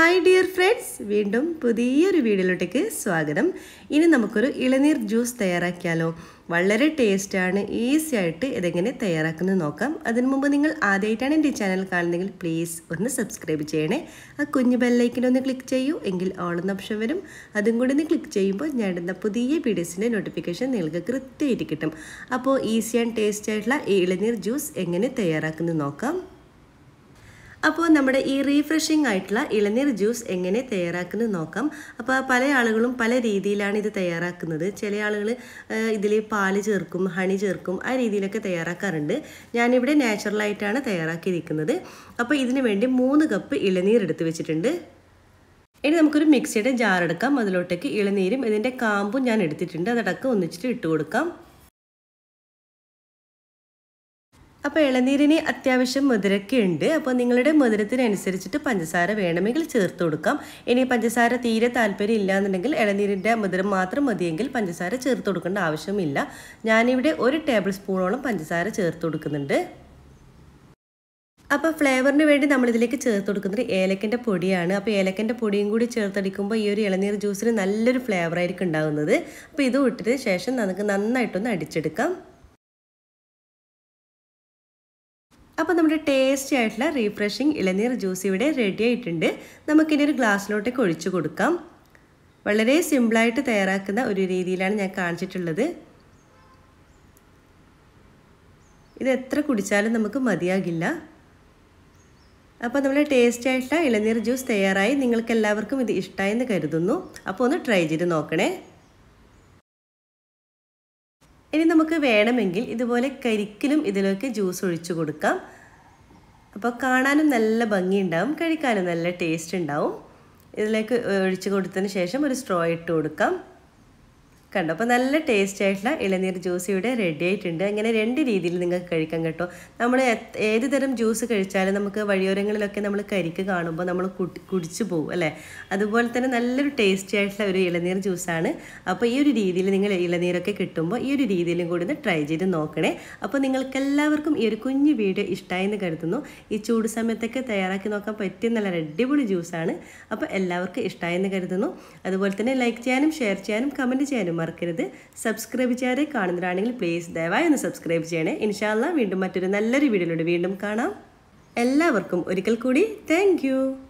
hi dear friends വീണ്ടും പുതിയൊരു വീഡിയോയിലോട്ടേക്ക് സ്വാഗതം ഇനി നമുക്കൊരു ഇളനീർ ജ്യൂസ് തയ്യാറാക്കിയാലോ വളരെ ടേസ്റ്റാണ് ഈസി ആയിട്ട് ഇതെങ്ങനെ തയ്യാറാക്കുന്നത് നോക്കാം അതിനു മുമ്പ് നിങ്ങൾ ആദ്യമായിട്ടാണ് എൻ്റെ ഈ ചാനൽ കാണുന്നതെങ്കിൽ പ്ലീസ് ഒന്ന് സബ്സ്ക്രൈബ് ചെയ്യണേ ആ കുഞ്ഞു ബെല്ലൈക്കിനൊന്ന് ക്ലിക്ക് ചെയ്യൂ എങ്കിൽ ഓളെന്ന ഓപ്ഷൻ വരും അതും കൂടി ഒന്ന് ക്ലിക്ക് ചെയ്യുമ്പോൾ ഞാൻ ഇടുന്ന പുതിയ വീഡിയോസിൻ്റെ നോട്ടിഫിക്കേഷൻ നിങ്ങൾക്ക് കൃത്യമായിട്ട് കിട്ടും അപ്പോൾ ഈസി ആൻഡ് ടേസ്റ്റി ആയിട്ടുള്ള ഈ ഇളനീർ ജ്യൂസ് എങ്ങനെ തയ്യാറാക്കുന്നത് നോക്കാം അപ്പോൾ നമ്മുടെ ഈ റീഫ്രഷിംഗ് ആയിട്ടുള്ള ഇളനീർ ജ്യൂസ് എങ്ങനെ തയ്യാറാക്കുന്നത് നോക്കാം അപ്പോൾ പല ആളുകളും പല രീതിയിലാണ് ഇത് തയ്യാറാക്കുന്നത് ചില ആളുകൾ ഇതിൽ പാല് ചേർക്കും ഹണി ചേർക്കും ആ രീതിയിലൊക്കെ തയ്യാറാക്കാറുണ്ട് ഞാനിവിടെ നാച്ചുറലായിട്ടാണ് തയ്യാറാക്കിയിരിക്കുന്നത് അപ്പോൾ ഇതിന് വേണ്ടി മൂന്ന് കപ്പ് ഇളനീർ എടുത്ത് വെച്ചിട്ടുണ്ട് ഇനി നമുക്കൊരു മിക്സിയുടെ ജാർ എടുക്കാം അതിലോട്ടേക്ക് ഇളനീരും ഇതിൻ്റെ കാമ്പും ഞാൻ എടുത്തിട്ടുണ്ട് അതടക്കം ഒന്നിച്ചിട്ട് ഇട്ട് കൊടുക്കാം അപ്പോൾ ഇളനീരിന് അത്യാവശ്യം മധുരമൊക്കെ ഉണ്ട് അപ്പോൾ നിങ്ങളുടെ മധുരത്തിനനുസരിച്ചിട്ട് പഞ്ചസാര വേണമെങ്കിൽ ചേർത്ത് കൊടുക്കാം ഇനി പഞ്ചസാര തീരെ താല്പര്യം ഇല്ല എന്നുണ്ടെങ്കിൽ ഇളനീരിൻ്റെ മധുരം മാത്രം മതിയെങ്കിൽ പഞ്ചസാര ചേർത്ത് കൊടുക്കേണ്ട ആവശ്യമില്ല ഞാനിവിടെ ഒരു ടേബിൾ സ്പൂണോളം പഞ്ചസാര ചേർത്ത് കൊടുക്കുന്നുണ്ട് അപ്പോൾ ഫ്ലേവറിന് വേണ്ടി നമ്മളിതിലേക്ക് ചേർത്ത് കൊടുക്കുന്നത് ഏലക്കൻ്റെ പൊടിയാണ് അപ്പോൾ ഏലക്കൻ്റെ പൊടിയും കൂടി ചേർത്തടിക്കുമ്പോൾ ഈ ഒരു ഇളനീർ ജ്യൂസിന് നല്ലൊരു ഫ്ലേവർ ആയിരിക്കും ഉണ്ടാകുന്നത് അപ്പോൾ ഇത് ഇട്ടിട്ട് ശേഷം നമുക്ക് നന്നായിട്ടൊന്ന് അടിച്ചെടുക്കാം അപ്പോൾ നമ്മുടെ ടേസ്റ്റി ആയിട്ടുള്ള റീഫ്രഷിങ് ഇളനീർ ജ്യൂസ് ഇവിടെ റെഡി ആയിട്ടുണ്ട് നമുക്കിനി ഒരു ഗ്ലാസ്സിലോട്ടേക്ക് ഒഴിച്ചു കൊടുക്കാം വളരെ സിമ്പിളായിട്ട് തയ്യാറാക്കുന്ന ഒരു രീതിയിലാണ് ഞാൻ കാണിച്ചിട്ടുള്ളത് ഇത് എത്ര കുടിച്ചാലും നമുക്ക് മതിയാകില്ല അപ്പോൾ നമ്മുടെ ടേസ്റ്റി ആയിട്ടുള്ള ഇളനീർ ജ്യൂസ് തയ്യാറായി നിങ്ങൾക്ക് എല്ലാവർക്കും ഇത് ഇഷ്ടമായെന്ന് കരുതുന്നു അപ്പോൾ ഒന്ന് ട്രൈ ചെയ്ത് നോക്കണേ ഇനി നമുക്ക് വേണമെങ്കിൽ ഇതുപോലെ കരിക്കിലും ഇതിലേക്ക് ജ്യൂസ് ഒഴിച്ചു കൊടുക്കാം അപ്പോൾ കാണാനും നല്ല ഭംഗിയുണ്ടാവും കഴിക്കാനും നല്ല ടേസ്റ്റ് ഉണ്ടാവും ഇതിലേക്ക് ഒഴിച്ചു കൊടുത്തതിന് ശേഷം ഒരു സ്ട്രോ ഇട്ട് കൊടുക്കാം കണ്ടോ അപ്പോൾ നല്ല ടേസ്റ്റ് ആയിട്ടുള്ള ഇളനീർ ജ്യൂസ് ഇവിടെ റെഡി ആയിട്ടുണ്ട് അങ്ങനെ രണ്ട് രീതിയിൽ നിങ്ങൾക്ക് കഴിക്കാം കേട്ടോ നമ്മൾ ഏത് തരം ജ്യൂസ് കഴിച്ചാലും നമുക്ക് വഴിയോരങ്ങളിലൊക്കെ നമ്മൾ കരിക്ക് കാണുമ്പോൾ നമ്മൾ കുടിച്ചു പോകും അല്ലേ അതുപോലെ തന്നെ നല്ലൊരു ടേസ്റ്റി ആയിട്ടുള്ള ഒരു ഇളനീർ ജ്യൂസാണ് അപ്പോൾ ഈ ഒരു രീതിയിൽ നിങ്ങൾ ഇളനീരൊക്കെ കിട്ടുമ്പോൾ ഈ ഒരു രീതിയിലും കൂടി ഒന്ന് ട്രൈ ചെയ്ത് നോക്കണേ അപ്പോൾ നിങ്ങൾക്ക് എല്ലാവർക്കും ഈ ഒരു കുഞ്ഞു വീഡിയോ ഇഷ്ടമായെന്ന് കരുതുന്നു ഈ ചൂട് സമയത്തൊക്കെ തയ്യാറാക്കി നോക്കാൻ പറ്റിയ നല്ല അടിപൊളി ജ്യൂസാണ് അപ്പോൾ എല്ലാവർക്കും ഇഷ്ടമായെന്ന് കരുതുന്നു അതുപോലെ തന്നെ ലൈക്ക് ചെയ്യാനും ഷെയർ ചെയ്യാനും കമൻറ്റ് ചെയ്യാനും മറക്കരുത് സബ്സ്ക്രൈബ് ചെയ്യാതെ കാണുന്നവരാണെങ്കിൽ പ്ലീസ് ദയവായി ഒന്ന് സബ്സ്ക്രൈബ് ചെയ്യണേ ഇൻഷാല്ല വീണ്ടും മറ്റൊരു നല്ലൊരു വീഡിയോയിലൂടെ വീണ്ടും കാണാം എല്ലാവർക്കും ഒരിക്കൽ കൂടി താങ്ക്